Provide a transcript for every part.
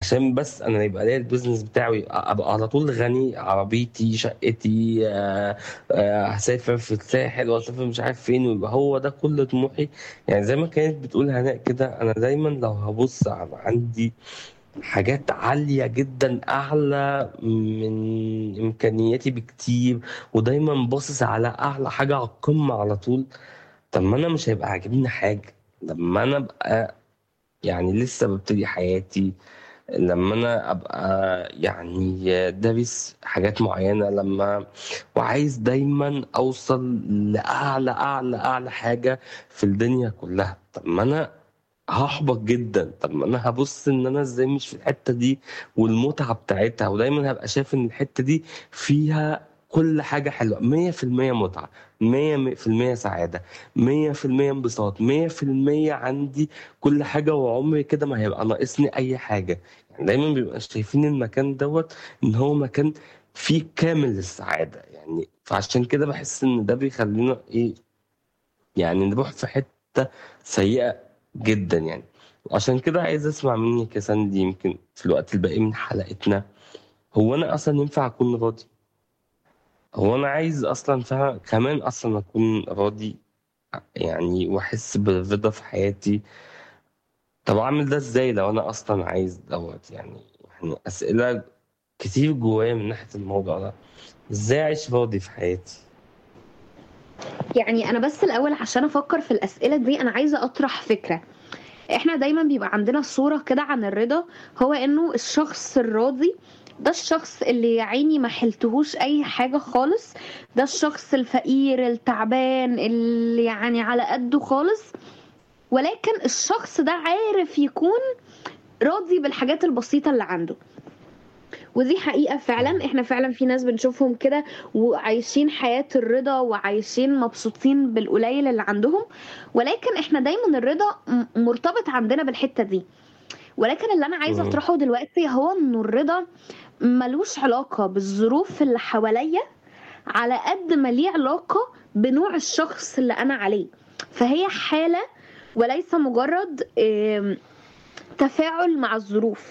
عشان بس انا يبقى ليا البيزنس بتاعي ابقى على طول غني عربيتي شقتي آه، آه، هسافر في الساحل واسافر مش عارف فين ويبقى هو ده كل طموحي يعني زي ما كانت بتقول هناء كده انا دايما لو هبص على عندي حاجات عالية جدا أعلى من إمكانياتي بكتير ودايما باصص على أعلى حاجة على القمة على طول طب ما أنا مش هيبقى عاجبني حاجة لما أنا أبقى يعني لسه ببتدي حياتي لما أنا أبقى يعني دارس حاجات معينة لما وعايز دايما أوصل لأعلى أعلى أعلى حاجة في الدنيا كلها طب ما أنا هحبط جدا طب ما انا هبص ان انا ازاي مش في الحته دي والمتعه بتاعتها ودايما هبقى شايف ان الحته دي فيها كل حاجه حلوه 100% متعه 100% سعاده 100% انبساط 100% عندي كل حاجه وعمري كده ما هيبقى ناقصني اي حاجه يعني دايما بيبقى شايفين المكان دوت ان هو مكان فيه كامل السعاده يعني فعشان كده بحس ان ده بيخلينا ايه يعني نروح في حته سيئه جدا يعني وعشان كده عايز اسمع منك يا ساندي يمكن في الوقت الباقي من حلقتنا هو انا اصلا ينفع اكون راضي هو انا عايز اصلا فعلا كمان اصلا اكون راضي يعني واحس بالرضا في حياتي طب اعمل ده ازاي لو انا اصلا عايز دوت يعني يعني اسئله كتير جوايا من ناحيه الموضوع ده ازاي اعيش راضي في حياتي يعني انا بس الاول عشان افكر في الاسئله دي انا عايزه اطرح فكره احنا دايما بيبقى عندنا صوره كده عن الرضا هو انه الشخص الراضي ده الشخص اللي يا عيني ما حلتهوش اي حاجه خالص ده الشخص الفقير التعبان اللي يعني على قده خالص ولكن الشخص ده عارف يكون راضي بالحاجات البسيطه اللي عنده ودي حقيقة فعلا احنا فعلا في ناس بنشوفهم كده وعايشين حياة الرضا وعايشين مبسوطين بالقليل اللي عندهم ولكن احنا دايما الرضا م- مرتبط عندنا بالحتة دي ولكن اللي انا عايزة مم. اطرحه دلوقتي هو انه الرضا ملوش علاقة بالظروف اللي حواليا على قد ما ليه علاقة بنوع الشخص اللي انا عليه فهي حالة وليس مجرد آم، تفاعل مع الظروف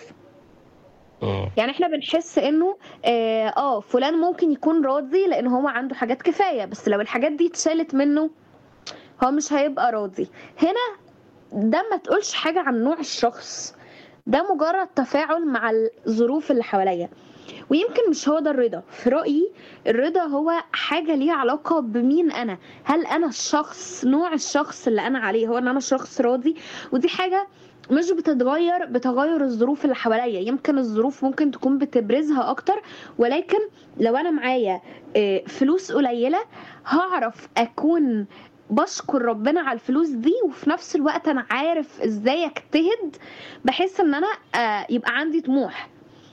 مم. يعني احنا بنحس انه اه آه، فلان ممكن يكون راضي لان هو عنده حاجات كفايه بس لو الحاجات دي اتشالت منه هو مش هيبقى راضي هنا ده ما تقولش حاجه عن نوع الشخص ده مجرد تفاعل مع الظروف اللي حواليا ويمكن مش هو ده الرضا في رأيي الرضا هو حاجة ليها علاقة بمين أنا هل أنا الشخص نوع الشخص اللي أنا عليه هو أن أنا شخص راضي ودي حاجة مش بتتغير بتغير الظروف اللي حواليا يمكن الظروف ممكن تكون بتبرزها أكتر ولكن لو أنا معايا آه، فلوس قليلة هعرف أكون بشكر ربنا على الفلوس دي وفي نفس الوقت أنا عارف إزاي أجتهد بحيث إن أنا آه، يبقى عندي طموح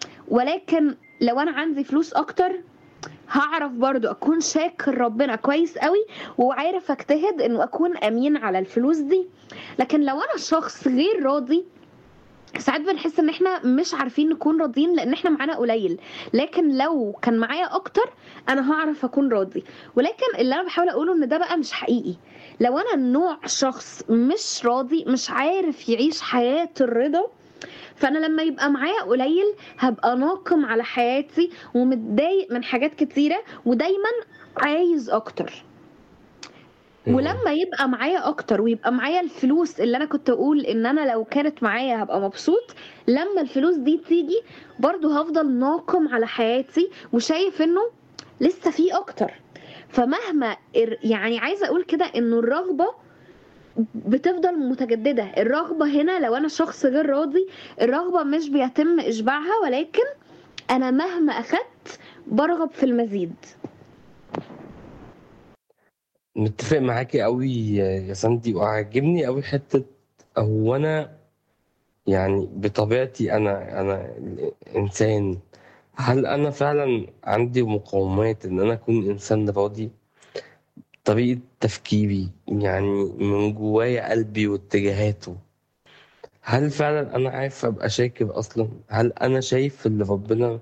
ولكن لو انا عندي فلوس اكتر هعرف برضو اكون شاكر ربنا كويس قوي وعارف اجتهد انه اكون امين على الفلوس دي لكن لو انا شخص غير راضي ساعات بنحس ان احنا مش عارفين نكون راضيين لان احنا معانا قليل لكن لو كان معايا اكتر انا هعرف اكون راضي ولكن اللي انا بحاول اقوله ان ده بقى مش حقيقي لو انا نوع شخص مش راضي مش عارف يعيش حياة الرضا فانا لما يبقى معايا قليل هبقى ناقم على حياتي ومتضايق من حاجات كتيره ودايما عايز اكتر مم. ولما يبقى معايا اكتر ويبقى معايا الفلوس اللي انا كنت اقول ان انا لو كانت معايا هبقى مبسوط لما الفلوس دي تيجي برضو هفضل ناقم على حياتي وشايف انه لسه في اكتر فمهما ار- يعني عايزه اقول كده انه الرغبه بتفضل متجددة الرغبة هنا لو أنا شخص غير راضي الرغبة مش بيتم إشباعها ولكن أنا مهما أخدت برغب في المزيد متفق معاكي قوي يا ساندي وعاجبني قوي حتة هو انا يعني بطبيعتي انا انا انسان هل انا فعلا عندي مقومات ان انا اكون انسان راضي طريقة تفكيري يعني من جوايا قلبي واتجاهاته هل فعلا انا عارف ابقى شاكر اصلا هل انا شايف اللي ربنا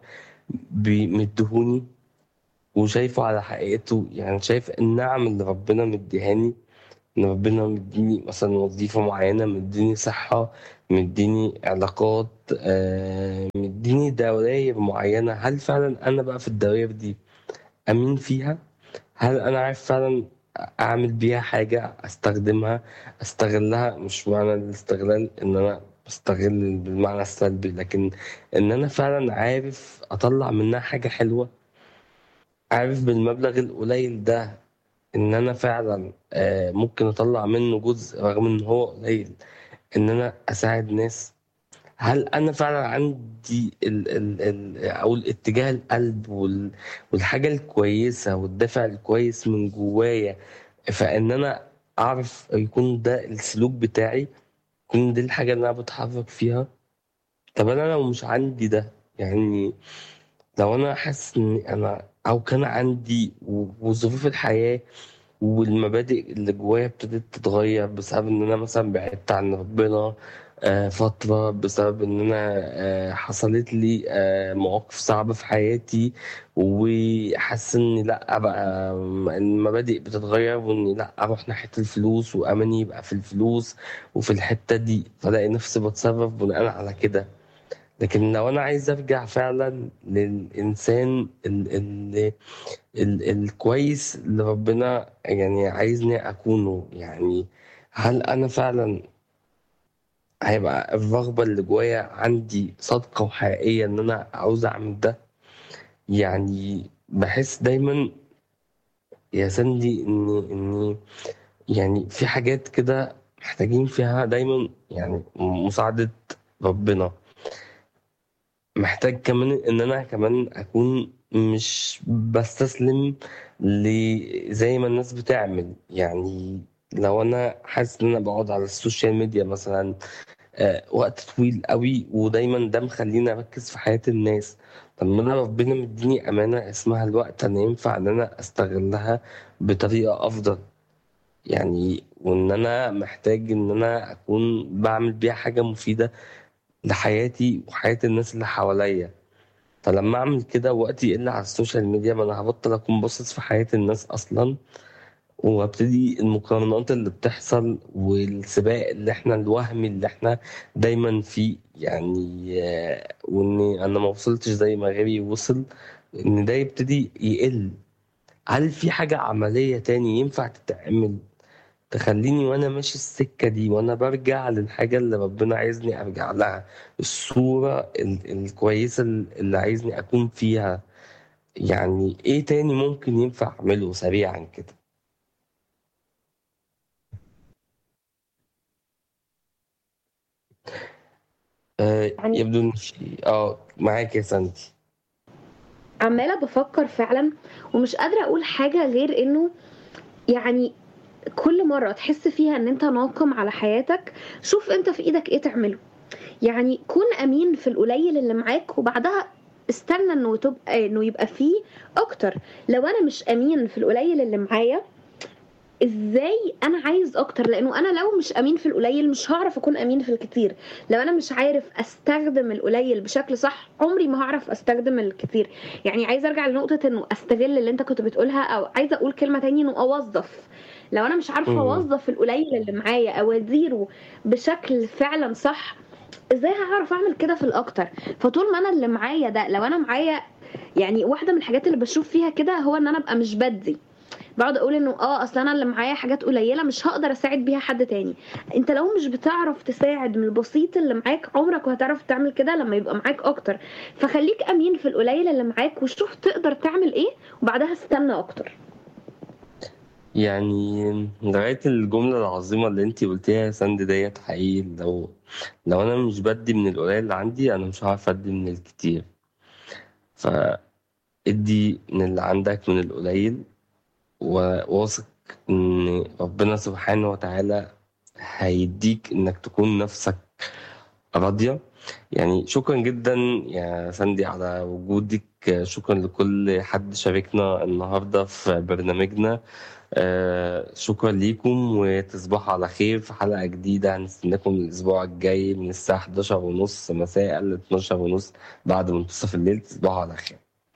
بيمدهوني وشايفه على حقيقته يعني شايف النعم اللي ربنا مديهاني ان ربنا مديني مثلا وظيفة معينة مديني صحة مديني علاقات آه، مديني دوائر معينة هل فعلا انا بقى في الدوائر دي امين فيها هل انا عارف فعلا اعمل بيها حاجة استخدمها استغلها مش معنى الاستغلال ان انا بستغل بالمعنى السلبي لكن ان انا فعلا عارف اطلع منها حاجة حلوة عارف بالمبلغ القليل ده ان انا فعلا آه، ممكن اطلع منه جزء رغم ان هو قليل ان انا اساعد ناس هل انا فعلا عندي ال ال ال او الاتجاه القلب وال والحاجة الكويسة والدافع الكويس من جوايا فان انا اعرف يكون ده السلوك بتاعي يكون دي الحاجة اللي انا بتحرك فيها طب انا لو مش عندي ده يعني لو انا حاسس ان انا او كان عندي و- وظروف الحياة والمبادئ اللي جوايا ابتدت تتغير بسبب ان انا مثلا بعدت عن ربنا آه، فترة بسبب ان انا آه، حصلت لي آه، مواقف صعبة في حياتي وحاسس اني لا بقى المبادئ بتتغير واني لا اروح ناحية الفلوس واماني يبقى في الفلوس وفي الحتة دي فلاقي نفسي بتصرف بناء على كده لكن لو انا عايز ارجع فعلا للانسان ال ال ال الكويس اللي ربنا يعني عايزني اكونه يعني هل انا فعلا هيبقى الرغبة اللي جوايا عندي صادقة وحقيقية ان انا عاوز اعمل ده يعني بحس دايما يا سندي ان ان يعني في حاجات كده محتاجين فيها دايما يعني مساعدة ربنا محتاج كمان ان انا كمان اكون مش بستسلم ل زي ما الناس بتعمل يعني لو انا حاسس ان انا بقعد على السوشيال ميديا مثلا آه، وقت طويل قوي ودايما ده مخليني اركز في حياة الناس طب ما انا ربنا مديني امانة اسمها الوقت انا ينفع ان انا استغلها بطريقة افضل يعني وان انا محتاج ان انا اكون بعمل بيها حاجة مفيدة لحياتي وحياة الناس اللي حواليا فلما اعمل كده وقتي يقل على السوشيال ميديا ما انا هبطل اكون باصص في حياة الناس اصلا وابتدي المقارنات اللي بتحصل والسباق اللي احنا الوهمي اللي احنا دايما فيه يعني آه، وان انا ما وصلتش زي ما غيري وصل ان ده يبتدي يقل هل في حاجة عملية تاني ينفع تتعمل تخليني وانا ماشي السكة دي وانا برجع للحاجة اللي ربنا عايزني ارجع لها الصورة ال- الكويسة اللي عايزني اكون فيها يعني ايه تاني ممكن ينفع اعمله سريعا كده آه يعني يبدو ان في اه معاك يا سندي عمالة بفكر فعلا ومش قادرة أقول حاجة غير إنه يعني كل مرة تحس فيها إن أنت ناقم على حياتك شوف أنت في إيدك إيه تعمله يعني كون أمين في القليل اللي معاك وبعدها استنى إنه تبقى إنه يبقى فيه أكتر لو أنا مش أمين في القليل اللي معايا ازاي انا عايز اكتر لانه انا لو مش امين في القليل مش هعرف اكون امين في الكتير لو انا مش عارف استخدم القليل بشكل صح عمري ما هعرف استخدم الكتير يعني عايزه ارجع لنقطه انه استغل اللي انت كنت بتقولها او عايزه اقول كلمه تانية انه اوظف لو انا مش عارفه مم. اوظف القليل اللي معايا او اديره بشكل فعلا صح ازاي هعرف اعمل كده في الاكتر فطول ما انا اللي معايا ده لو انا معايا يعني واحده من الحاجات اللي بشوف فيها كده هو ان انا ابقى مش بدي بقعد اقول انه اه اصل انا اللي معايا حاجات قليله مش هقدر اساعد بيها حد تاني انت لو مش بتعرف تساعد من البسيط اللي معاك عمرك ما هتعرف تعمل كده لما يبقى معاك اكتر فخليك امين في القليل اللي معاك وشوف تقدر تعمل ايه وبعدها استنى اكتر يعني لغاية الجملة العظيمة اللي انتي قلتيها يا سند ديت حقيقي لو لو انا مش بدي من القليل اللي عندي انا مش هعرف ادي من الكتير فادي من اللي عندك من القليل وواثق ان ربنا سبحانه وتعالى هيديك انك تكون نفسك راضية يعني شكرا جدا يا سندي على وجودك شكرا لكل حد شاركنا النهاردة في برنامجنا آه، شكرا ليكم وتصبحوا على خير في حلقة جديدة هنستناكم الأسبوع الجاي من الساعة 11 ونص مساء ل 12 ونص بعد منتصف الليل تصبحوا على خير